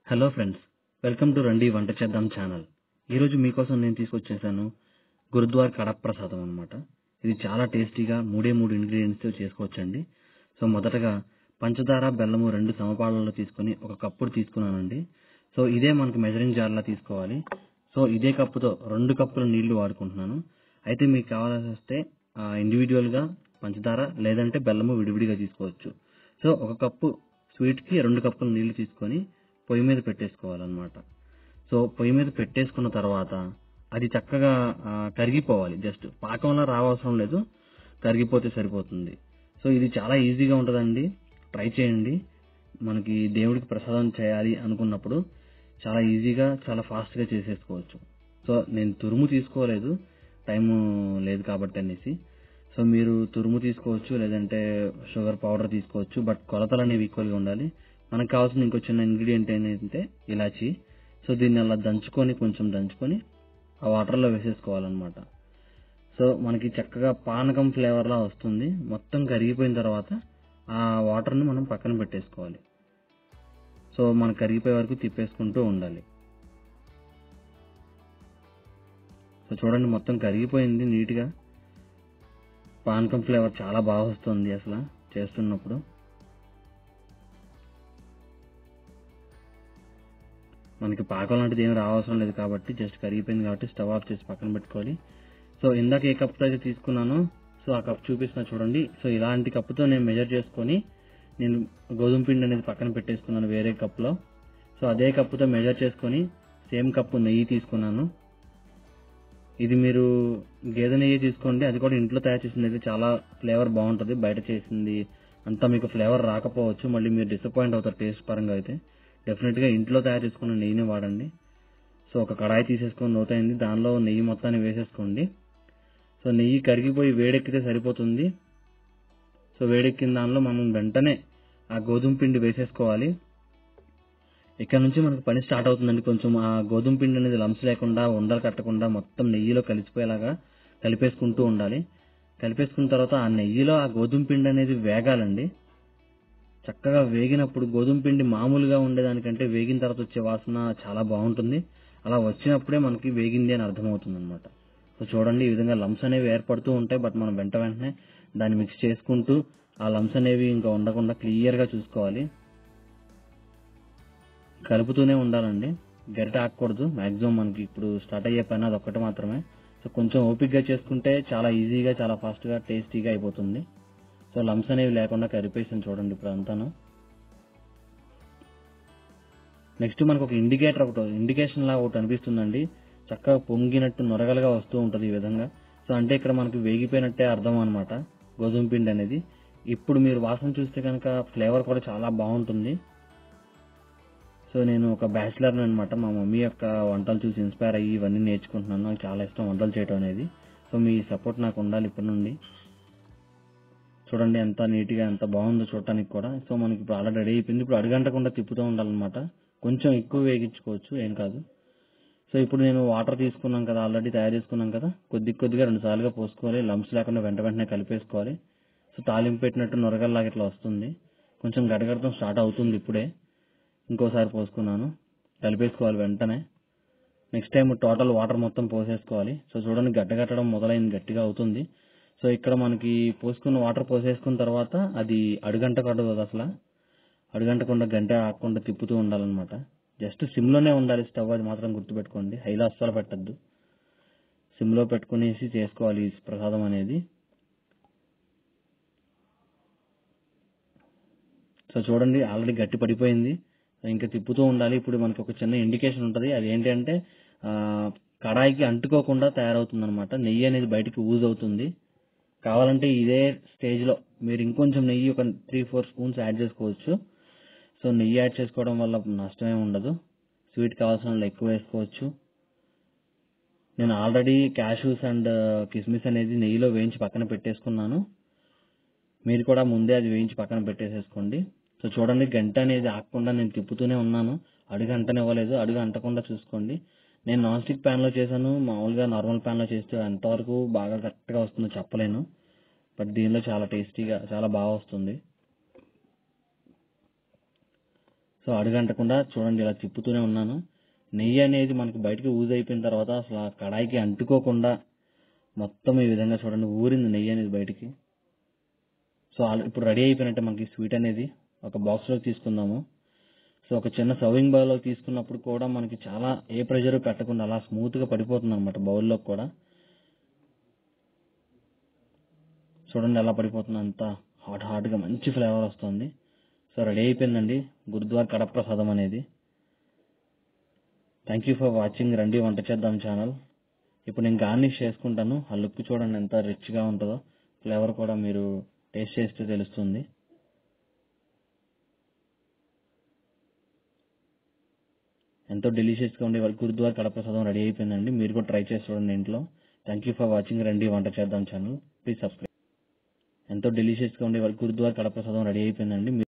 hello friends welcome to రండి వంట చేద్దాం ఛానల్ ఈరోజు మీకోసం నేను తీసుకొచ్చేసాను గురుద్వార్ కడప్ ప్రసాదం అనమాట ఇది చాలా టేస్టీగా మూడే మూడు ఇంగ్రీడియంట్స్తో చేసుకోవచ్చండి సో మొదటగా పంచదార బెల్లము రెండు సమపాళ్ళలో తీసుకొని ఒక కప్పుడు తీసుకున్నానండి సో ఇదే మనకి మెజరింగ్ జార్లా తీసుకోవాలి సో ఇదే కప్పుతో రెండు కప్పుల నీళ్లు వాడుకుంటున్నాను అయితే మీకు కావాల్సి వస్తే ఇండివిజువల్గా పంచదార లేదంటే బెల్లము విడివిడిగా తీసుకోవచ్చు సో ఒక కప్పు స్వీట్కి రెండు కప్పుల నీళ్లు తీసుకొని పొయ్యి మీద పెట్టేసుకోవాలన్నమాట సో పొయ్యి మీద పెట్టేసుకున్న తర్వాత అది చక్కగా ఆ, కరిగిపోవాలి జస్ట్ పాకంలో రావసరం లేదు కరిగిపోతే సరిపోతుంది సో ఇది చాలా ఈజీగా ఉంటుందండి ట్రై చేయండి మనకి దేవుడికి ప్రసాదం చేయాలి అనుకున్నప్పుడు చాలా ఈజీగా చాలా ఫాస్ట్గా చేసేసుకోవచ్చు సో నేను తురుము తీసుకోలేదు టైము లేదు కాబట్టి అనేసి సో మీరు తురుము తీసుకోవచ్చు లేదంటే షుగర్ పౌడర్ తీసుకోవచ్చు బట్ కొలతలు అనేవి ఈక్వల్గా ఉండాలి మనకు కావాల్సిన ఇంకో చిన్న ఇంగ్రీడియంట్ ఏంటంటే ఇలాచి సో దీన్ని అలా దంచుకొని కొంచెం దంచుకొని ఆ వాటర్లో వేసేసుకోవాలన్నమాట సో మనకి చక్కగా పానకం ఫ్లేవర్లా వస్తుంది మొత్తం కరిగిపోయిన తర్వాత ఆ వాటర్ని మనం పక్కన పెట్టేసుకోవాలి సో మనకు కరిగిపోయే వరకు తిప్పేసుకుంటూ ఉండాలి సో చూడండి మొత్తం కరిగిపోయింది నీట్గా పానకం ఫ్లేవర్ చాలా బాగా వస్తుంది అసలు చేస్తున్నప్పుడు మనకి పాకం లాంటిది ఏమి రావసరం లేదు కాబట్టి జస్ట్ కరిగిపోయింది కాబట్టి స్టవ్ ఆఫ్ చేసి పక్కన పెట్టుకోవాలి సో ఇందాక ఏ కప్తో అయితే తీసుకున్నానో సో ఆ కప్ చూపిస్తున్నా చూడండి సో ఇలాంటి కప్పుతో నేను మెజర్ చేసుకొని నేను గోధుమ పిండి అనేది పక్కన పెట్టేసుకున్నాను వేరే కప్లో సో అదే కప్పుతో మెజర్ చేసుకొని సేమ్ కప్పు నెయ్యి తీసుకున్నాను ఇది మీరు గేదె నెయ్యి తీసుకోండి అది కూడా ఇంట్లో తయారు చేసింది అయితే చాలా ఫ్లేవర్ బాగుంటుంది బయట చేసింది అంతా మీకు ఫ్లేవర్ రాకపోవచ్చు మళ్ళీ మీరు డిసప్పాయింట్ అవుతారు టేస్ట్ పరంగా అయితే డెఫినెట్గా ఇంట్లో తయారు చేసుకున్న నెయ్యిని వాడండి సో ఒక కడాయి తీసేసుకొని నూతైంది దానిలో నెయ్యి మొత్తాన్ని వేసేసుకోండి సో నెయ్యి కరిగిపోయి వేడెక్కితే సరిపోతుంది సో వేడెక్కిన దానిలో మనం వెంటనే ఆ గోధుమ పిండి వేసేసుకోవాలి ఇక్కడ నుంచి మనకు పని స్టార్ట్ అవుతుందండి కొంచెం ఆ గోధుమ పిండి అనేది లంప్స్ లేకుండా ఉండలు కట్టకుండా మొత్తం నెయ్యిలో కలిసిపోయేలాగా కలిపేసుకుంటూ ఉండాలి కలిపేసుకున్న తర్వాత ఆ నెయ్యిలో ఆ గోధుమ పిండి అనేది వేగాలండి చక్కగా వేగినప్పుడు గోధుమ పిండి మామూలుగా ఉండేదానికంటే వేగిన తర్వాత వచ్చే వాసన చాలా బాగుంటుంది అలా వచ్చినప్పుడే మనకి వేగింది అని అర్థమవుతుంది అనమాట సో చూడండి ఈ విధంగా లంప్స్ అనేవి ఏర్పడుతూ ఉంటాయి బట్ మనం వెంట వెంటనే దాన్ని మిక్స్ చేసుకుంటూ ఆ లంప్స్ అనేవి ఇంకా ఉండకుండా క్లియర్గా చూసుకోవాలి కలుపుతూనే ఉండాలండి గరిట ఆకూడదు మాక్సిమం మనకి ఇప్పుడు స్టార్ట్ అయ్యే పని అది ఒక్కటి మాత్రమే సో కొంచెం ఓపిక్గా చేసుకుంటే చాలా ఈజీగా చాలా ఫాస్ట్గా టేస్టీగా అయిపోతుంది సో లంప్స్ అనేవి లేకుండా కరిపేసాను చూడండి ఇప్పుడు అంతాను నెక్స్ట్ మనకు ఒక ఇండికేటర్ ఒకటి ఇండికేషన్ లాగా ఒకటి అనిపిస్తుందండి చక్కగా పొంగినట్టు నొరగలుగా వస్తూ ఉంటుంది ఈ విధంగా సో అంటే ఇక్కడ మనకి వేగిపోయినట్టే అర్థం అనమాట గోధుమ పిండి అనేది ఇప్పుడు మీరు వాసన చూస్తే కనుక ఫ్లేవర్ కూడా చాలా బాగుంటుంది సో నేను ఒక బ్యాచిలర్ అనమాట మా మమ్మీ యొక్క వంటలు చూసి ఇన్స్పైర్ అయ్యి ఇవన్నీ నేర్చుకుంటున్నాను నాకు చాలా ఇష్టం వంటలు చేయడం అనేది సో మీ సపోర్ట్ నాకు ఉండాలి ఇప్పటి నుండి చూడండి ఎంత నీట్గా ఎంత బాగుందో చూడటానికి కూడా సో మనకి ఇప్పుడు ఆల్రెడీ రెడీ అయిపోయింది ఇప్పుడు అడుగంటకుండా తిప్పుతూ ఉండాలన్నమాట కొంచెం ఎక్కువ వేగించుకోవచ్చు ఏం కాదు సో ఇప్పుడు నేను వాటర్ తీసుకున్నాం కదా ఆల్రెడీ తయారు చేసుకున్నాం కదా కొద్ది కొద్దిగా రెండు సార్లుగా పోసుకోవాలి లంప్స్ లేకుండా వెంట వెంటనే కలిపేసుకోవాలి సో తాలింపు పెట్టినట్టు నొరగల్లాగా ఇట్లా వస్తుంది కొంచెం గడగడతం స్టార్ట్ అవుతుంది ఇప్పుడే ఇంకోసారి పోసుకున్నాను కలిపేసుకోవాలి వెంటనే నెక్స్ట్ టైం టోటల్ వాటర్ మొత్తం పోసేసుకోవాలి సో చూడండి గడ్డగట్టడం మొదలైంది గట్టిగా అవుతుంది సో ఇక్కడ మనకి పోసుకున్న వాటర్ పోసేసుకున్న తర్వాత అది అడుగంట కట్టదు అసలు అడుగంటకుండా గంట ఆకుండా తిప్పుతూ ఉండాలన్నమాట జస్ట్ సిమ్లోనే ఉండాలి స్టవ్ అది మాత్రం గుర్తుపెట్టుకోండి హైలో అస్సలు పెట్టద్దు సిమ్లో పెట్టుకునేసి చేసుకోవాలి ఈ ప్రసాదం అనేది సో చూడండి ఆల్రెడీ గట్టి పడిపోయింది ఇంకా తిప్పుతూ ఉండాలి ఇప్పుడు మనకి ఒక చిన్న ఇండికేషన్ ఉంటుంది అది ఏంటంటే ఆ, కడాయికి అంటుకోకుండా తయారవుతుంది అనమాట నెయ్యి అనేది బయటికి ఊజ్ అవుతుంది కావాలంటే ఇదే స్టేజ్ లో మీరు ఇంకొంచెం నెయ్యి ఒక త్రీ ఫోర్ స్పూన్స్ యాడ్ చేసుకోవచ్చు సో నెయ్యి యాడ్ చేసుకోవడం వల్ల నష్టమే ఉండదు స్వీట్ కావాల్సిన వాళ్ళు ఎక్కువ వేసుకోవచ్చు నేను ఆల్రెడీ క్యాషూస్ అండ్ కిస్మిస్ అనేది నెయ్యిలో వేయించి పక్కన పెట్టేసుకున్నాను మీరు కూడా ముందే అది వేయించి పక్కన పెట్టేసేసుకోండి సో చూడండి గంట అనేది ఆగకుండా నేను తిప్పుతూనే ఉన్నాను అడుగు అంటనివ్వలేదు అడుగు అంటకుండా చూసుకోండి నేను నాన్ స్టిక్ ప్యాన్ లో చేశాను మామూలుగా నార్మల్ ప్యాన్ లో చేస్తే ఎంతవరకు బాగా కరెక్ట్ గా వస్తుందో చెప్పలేను బట్ దీనిలో చాలా టేస్టీగా చాలా బాగా వస్తుంది సో సో అడుగంటకుండా చూడండి ఇలా తిప్పుతూనే ఉన్నాను నెయ్యి అనేది మనకి బయటకి ఊజ్ అయిపోయిన తర్వాత అసలు ఆ కడాయికి అంటుకోకుండా మొత్తం ఈ విధంగా చూడండి ఊరింది నెయ్యి అనేది బయటికి సో ఆల్- ఇప్పుడు రెడీ అయిపోయినట్టే మనకి స్వీట్ అనేది ఒక బాక్స్లోకి తీసుకుందాము సో ఒక చిన్న సర్వింగ్ బౌల్లో తీసుకున్నప్పుడు కూడా మనకి చాలా ఏ ప్రెషర్ పెట్టకుండా అలా స్మూత్గా పడిపోతుంది అనమాట బౌల్లోకి కూడా చూడండి ఎలా పడిపోతుంది అంత హాట్ హాట్గా మంచి ఫ్లేవర్ వస్తుంది సో రెడీ అయిపోయిందండి గురుద్వార్ కడప ప్రసాదం అనేది థ్యాంక్ యూ ఫర్ వాచింగ్ రండి వంట చేద్దాం ఛానల్ ఇప్పుడు నేను గార్నిష్ చేసుకుంటాను ఆ లుక్ చూడండి ఎంత రిచ్గా ఉంటుందో ఫ్లేవర్ కూడా మీరు టేస్ట్ చేస్తే తెలుస్తుంది ఎంతో డెలిషియస్గా ఉండే వాళ్ళ గురుద్వార్ కడప ప్రసాదం రెడీ అయిపోయిందండి మీరు కూడా ట్రై చేసి చూడండి ఇంట్లో థ్యాంక్ యూ ఫర్ వాచింగ్ రండి వంట చేద్దాం ఛానల్ ప్లీజ్ సబ్స్క్రైబ్ ఎంతో డెలిషియస్గా ఉండే వాళ్ళ గురుద్వార్ కడప ప్రసాదం రెడీ అయిపోయిందండి